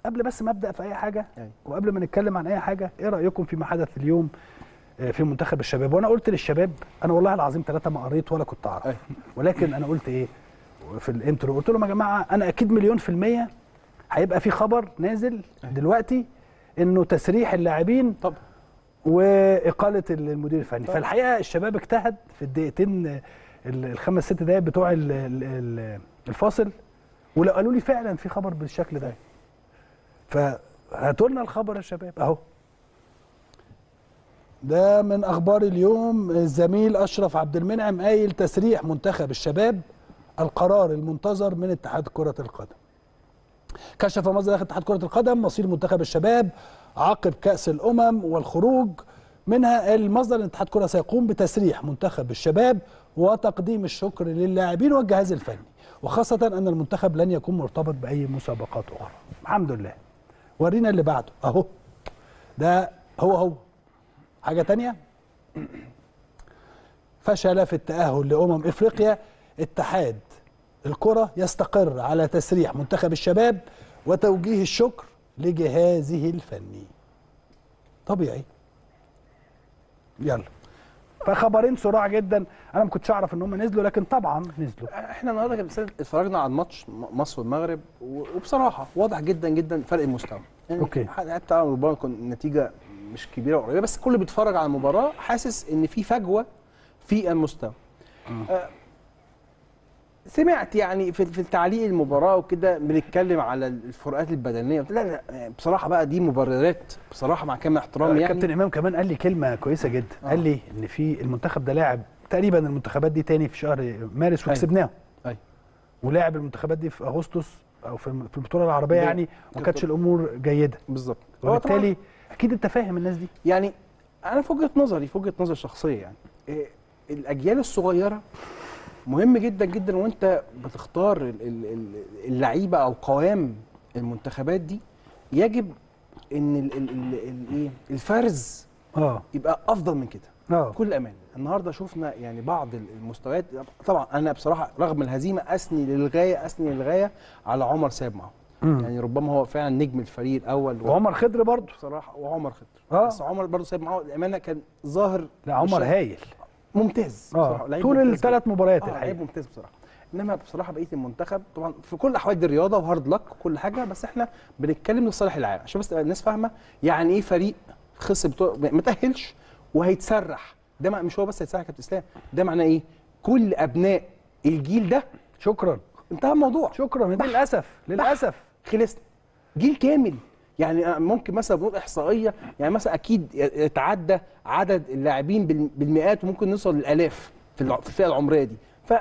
قبل بس ما ابدا في اي حاجه أيوة. وقبل ما نتكلم عن اي حاجه ايه رايكم فيما حدث اليوم آه، في منتخب الشباب وانا قلت للشباب انا والله العظيم ثلاثه ما قريت ولا كنت اعرف أيوة. ولكن انا قلت ايه في الانترو قلت لهم يا جماعه انا اكيد مليون في الميه هيبقى في خبر نازل دلوقتي انه تسريح اللاعبين طبعا واقاله المدير الفني طبعا. فالحقيقه الشباب اجتهد في الدقيقتين ال- الخمس ست دقائق بتوع ال- ال- ال- الفاصل ولو قالوا لي فعلا في خبر بالشكل ده فهاتوا لنا الخبر يا شباب اهو ده من اخبار اليوم الزميل اشرف عبد المنعم قايل تسريح منتخب الشباب القرار المنتظر من اتحاد كره القدم كشف مصدر داخل اتحاد كره القدم مصير منتخب الشباب عقب كاس الامم والخروج منها المصدر ان اتحاد كره سيقوم بتسريح منتخب الشباب وتقديم الشكر للاعبين والجهاز الفني وخاصه ان المنتخب لن يكون مرتبط باي مسابقات اخرى الحمد لله ورينا اللي بعده اهو ده هو هو حاجه تانية فشل في التاهل لامم افريقيا اتحاد الكره يستقر على تسريح منتخب الشباب وتوجيه الشكر لجهازه الفني طبيعي يلا فخبرين سرعه جدا انا ما كنتش اعرف ان هم نزلوا لكن طبعا نزلوا احنا النهارده كان بس- اتفرجنا على الماتش م- مصر والمغرب و- وبصراحه واضح جدا جدا فرق المستوى يعني أوكي. حتى على المباراه كان النتيجه مش كبيره وقريبه بس كل اللي بيتفرج على المباراه حاسس ان في فجوه في المستوى آه، سمعت يعني في في التعليق المباراه وكده بنتكلم على الفروقات البدنيه قلت لا لا يعني بصراحه بقى دي مبررات بصراحه مع كامل احترامي يعني كابتن امام كمان قال لي كلمه كويسه جدا آه. قال لي ان في المنتخب ده لاعب تقريبا المنتخبات دي تاني في شهر مارس أيوة. وكسبناهم أيوة. ولاعب المنتخبات دي في اغسطس او في في البطوله العربيه ب- يعني ما كانتش الامور جيده بالظبط هو طبعاً وبالتالي اكيد انت فاهم الناس دي يعني انا في وجهه نظري في وجهه نظر شخصيه يعني إيه، الاجيال الصغيره مهم جدا جدا وانت بتختار ال- ال- ال- اللعيبه او قوام المنتخبات دي يجب ان ال- ال- ال- ال- ايه الفرز اه يبقى افضل من كده اه بكل امان النهارده شفنا يعني بعض المستويات طبعا انا بصراحه رغم الهزيمه اثني للغايه اثني للغايه على عمر ساب معاهم مم. يعني ربما هو فعلا نجم الفريق الاول وعمر خضر برضه بصراحه وعمر خضر آه. بس عمر برضه سايب معاه الامانه كان ظاهر لا عمر بشكل هايل ممتاز بصراحه اه لعيب طول ممتاز الثلاث مباريات جداً. اه لعيب الحقيقه ممتاز بصراحه انما بصراحه بقيه المنتخب طبعا في كل احوال دي الرياضه وهارد لك وكل حاجه بس احنا بنتكلم لصالح العالم عشان بس تبقى الناس فاهمه يعني ايه فريق خسر بطولة ما تاهلش وهيتسرح ده مع- مش هو بس هيتسرح يا كابتن اسلام ده معناه ايه كل ابناء الجيل ده شكرا انتهى الموضوع شكرا دي للاسف للاسف خلصنا جيل كامل يعني ممكن مثلا بنقول احصائيه يعني مثلا اكيد يتعدى عدد اللاعبين بال- بالمئات وممكن نوصل للالاف في الع- في الفئه العمريه دي فايه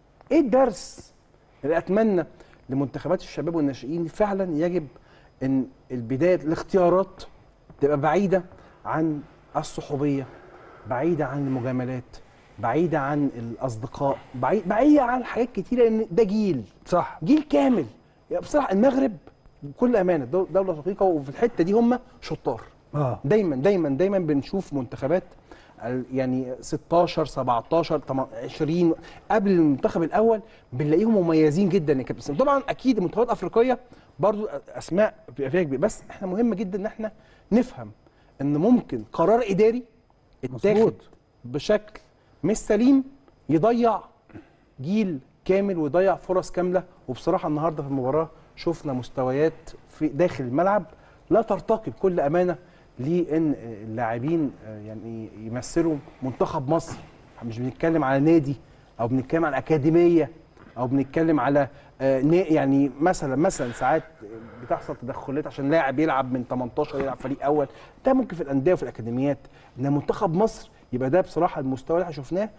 الدرس اللي اتمنى لمنتخبات الشباب والناشئين فعلا يجب ان البدايه الاختيارات تبقى بعيده عن الصحوبيه بعيده عن المجاملات بعيده عن الاصدقاء بعيد بعيده عن حاجات كتيره لان ده جيل صح جيل كامل يعني بصراحه المغرب بكل امانه دو- دوله شقيقه وفي الحته دي هم شطار اه دايما دايما دايما بنشوف منتخبات ال- يعني 16 17 تم- 20 قبل المنتخب الاول بنلاقيهم مميزين جدا يا كابتن سامي. طبعا اكيد المنتخبات الافريقيه برضو اسماء بيبقى فيها كبير بس احنا مهم جدا ان احنا نفهم ان ممكن قرار اداري اتاخد مظبوط. بشكل مش سليم يضيع جيل كامل ويضيع فرص كامله وبصراحه النهارده في المباراه شفنا مستويات في داخل الملعب لا ترتقي بكل امانه لان اللاعبين يعني يمثلوا منتخب مصر مش بنتكلم على نادي او بنتكلم على اكاديميه او بنتكلم على آه، نا- يعني مثلا مثلا ساعات بتحصل تدخلات عشان لاعب يلعب من 18 يلعب فريق اول ده ممكن في الانديه وفي الاكاديميات ان منتخب مصر يبقى ده بصراحه المستوى اللي احنا شفناه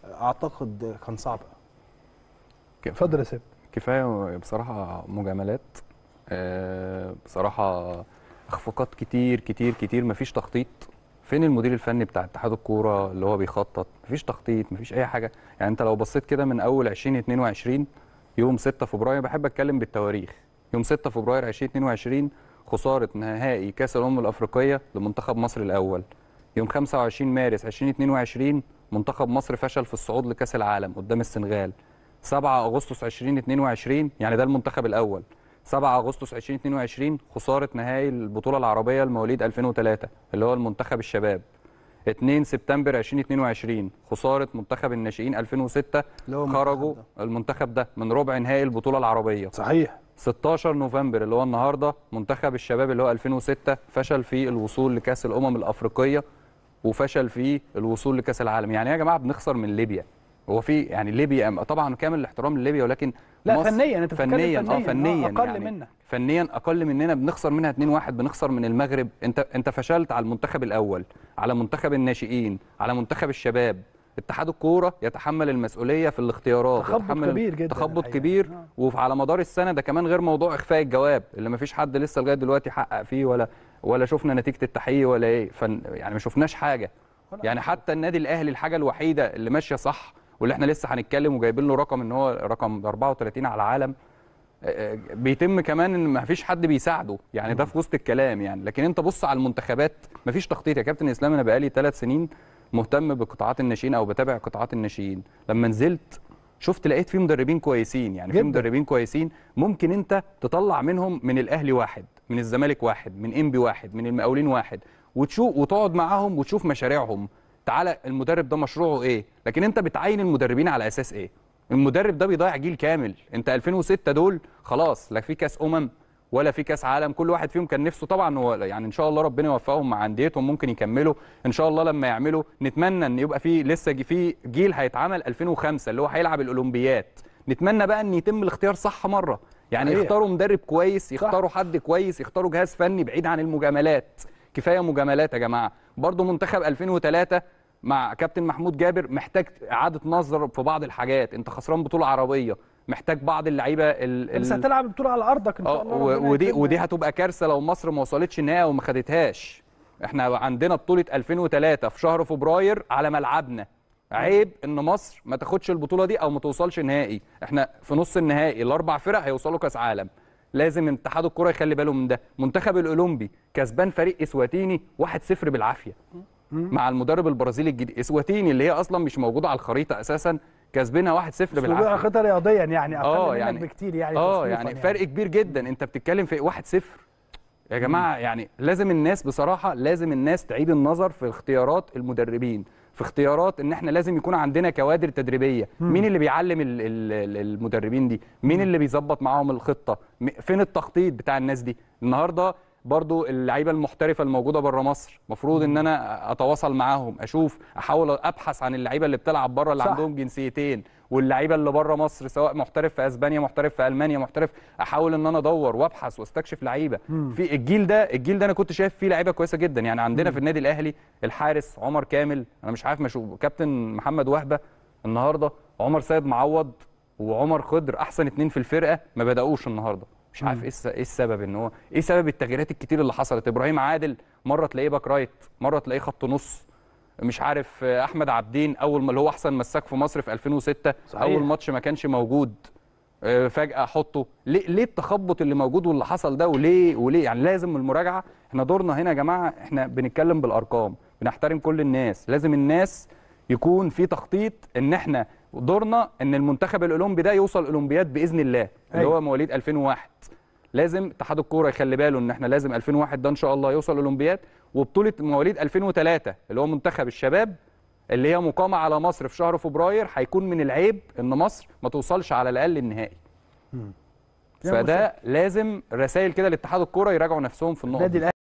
اعتقد كان صعب اتفضل يا سيد كفايه بصراحه مجاملات آه، بصراحه اخفاقات كتير كتير كتير مفيش تخطيط فين المدير الفني بتاع اتحاد الكوره اللي هو بيخطط مفيش تخطيط مفيش اي حاجه يعني انت لو بصيت كده من اول 2022 يوم 6 فبراير بحب اتكلم بالتواريخ يوم 6 فبراير 2022 خساره نهائي كاس الامم الافريقيه لمنتخب مصر الاول يوم 25 مارس 2022 منتخب مصر فشل في الصعود لكاس العالم قدام السنغال 7 اغسطس 2022 يعني ده المنتخب الاول 7 اغسطس 2022 خساره نهائي البطوله العربيه لمواليد 2003 اللي هو المنتخب الشباب 2 سبتمبر 2022 خساره منتخب الناشئين 2006 اللي هو المنتخب خرجوا المنتخب ده من ربع نهائي البطوله العربيه صحيح 16 نوفمبر اللي هو النهارده منتخب الشباب اللي هو 2006 فشل في الوصول لكاس الامم الافريقيه وفشل في الوصول لكاس العالم يعني يا جماعه بنخسر من ليبيا هو في يعني ليبيا طبعا كامل الاحترام لليبيا ولكن لا مصر فنيا انت بتتكلم فنيا فنيا اه فنيا اقل يعني منا فنيا اقل مننا بنخسر منها 2-1 بنخسر من المغرب انت انت فشلت على المنتخب الاول على منتخب الناشئين على منتخب الشباب اتحاد الكوره يتحمل المسؤوليه في الاختيارات تخبط يتحمل كبير جدا تخبط الحقيقة. كبير آه. وعلى مدار السنه ده كمان غير موضوع اخفاء الجواب اللي ما فيش حد لسه لغايه دلوقتي حقق فيه ولا ولا شفنا نتيجه التحقيق ولا ايه فن يعني ما شفناش حاجه يعني حتى النادي الاهلي الحاجه الوحيده اللي ماشيه صح واللي احنا لسه هنتكلم وجايبين له رقم ان هو رقم 34 على العالم آه، بيتم كمان ان ما فيش حد بيساعده يعني ده في وسط الكلام يعني لكن انت بص على المنتخبات ما فيش تخطيط يا كابتن اسلام انا بقالي ثلاث سنين مهتم بقطاعات الناشئين او بتابع قطاعات الناشئين لما نزلت شفت لقيت في مدربين كويسين يعني في جداً. مدربين كويسين ممكن انت تطلع منهم من الاهلي واحد من الزمالك واحد من انبي واحد من المقاولين واحد وتشوف وتقعد معاهم وتشوف مشاريعهم تعالى المدرب ده مشروعه ايه لكن انت بتعين المدربين على اساس ايه المدرب ده بيضيع جيل كامل انت 2006 دول خلاص لا في كاس امم ولا في كاس عالم كل واحد فيهم كان نفسه طبعا هو يعني ان شاء الله ربنا يوفقهم مع انديتهم ممكن يكملوا ان شاء الله لما يعملوا نتمنى ان يبقى في لسه جي- في جيل هيتعمل 2005 اللي هو هيلعب الاولمبياد نتمنى بقى ان يتم الاختيار صح مره يعني صحيح. يختاروا مدرب كويس يختاروا حد كويس يختاروا جهاز فني بعيد عن المجاملات كفايه مجاملات يا جماعه برضو منتخب 2003 مع كابتن محمود جابر محتاج اعاده نظر في بعض الحاجات انت خسران بطوله عربيه محتاج بعض اللعيبه ال- بس ال- هتلعب البطوله على ارضك ان شاء اه الله و- ربنا ودي يكرمنا. ودي هتبقى كارثه لو مصر ما وصلتش النهائي وما خدتهاش احنا عندنا بطوله 2003 في شهر فبراير على ملعبنا عيب ان مصر ما تاخدش البطوله دي او ما توصلش نهائي احنا في نص النهائي الاربع فرق هيوصلوا كاس عالم لازم اتحاد الكره يخلي باله من ده منتخب الاولمبي كسبان فريق اسواتيني 1-0 بالعافيه مع المدرب البرازيلي الجديد اسواتيني اللي هي اصلا مش موجوده على الخريطه اساسا كسبانها 1-0 بس موضوع بالعافيه خطه رياضيا يعني اقل اه منك يعني بكتير يعني اه تصنيفاً يعني فرق كبير جدا انت بتتكلم في 1-0 يا جماعه يعني لازم الناس بصراحه لازم الناس تعيد النظر في اختيارات المدربين في اختيارات ان احنا لازم يكون عندنا كوادر تدريبيه مين اللي بيعلم ال- ال- ال- المدربين دي مين اللي بيظبط معاهم الخطه م- فين التخطيط بتاع الناس دي النهارده برضو اللعيبه المحترفه الموجوده بره مصر المفروض ان انا اتواصل معاهم اشوف احاول ابحث عن اللعيبه اللي بتلعب بره اللي صح. عندهم جنسيتين واللعيبه اللي بره مصر سواء محترف في اسبانيا محترف في المانيا محترف احاول ان انا ادور وابحث واستكشف لعيبه في الجيل ده الجيل ده انا كنت شايف فيه لعيبه كويسه جدا يعني عندنا في النادي الاهلي الحارس عمر كامل انا مش عارف مشو كابتن محمد وهبه النهارده عمر سيد معوض وعمر خضر احسن اتنين في الفرقه ما بداوش النهارده مش عارف ايه الس- ايه السبب ان هو ايه سبب التغييرات الكتير اللي حصلت ابراهيم عادل مره تلاقيه باك رايت مره تلاقيه خط نص مش عارف آه، احمد عبدين اول ما اللي هو احسن مساك في مصر في 2006 صحيح. اول ماتش ما كانش موجود آه، فجاه احطه ليه ليه التخبط اللي موجود واللي حصل ده وليه وليه يعني لازم المراجعه احنا دورنا هنا يا جماعه احنا بنتكلم بالارقام بنحترم كل الناس لازم الناس يكون في تخطيط ان احنا دورنا ان المنتخب الاولمبي ده يوصل اولمبياد باذن الله اللي أيوة. هو مواليد 2001 لازم اتحاد الكوره يخلي باله ان احنا لازم 2001 ده ان شاء الله يوصل اولمبياد وبطوله مواليد 2003 اللي هو منتخب الشباب اللي هي مقامه على مصر في شهر فبراير هيكون من العيب ان مصر ما توصلش على الاقل النهائي يا فده لازم رسائل كده لاتحاد الكوره يراجعوا نفسهم في النقطه النادي دي.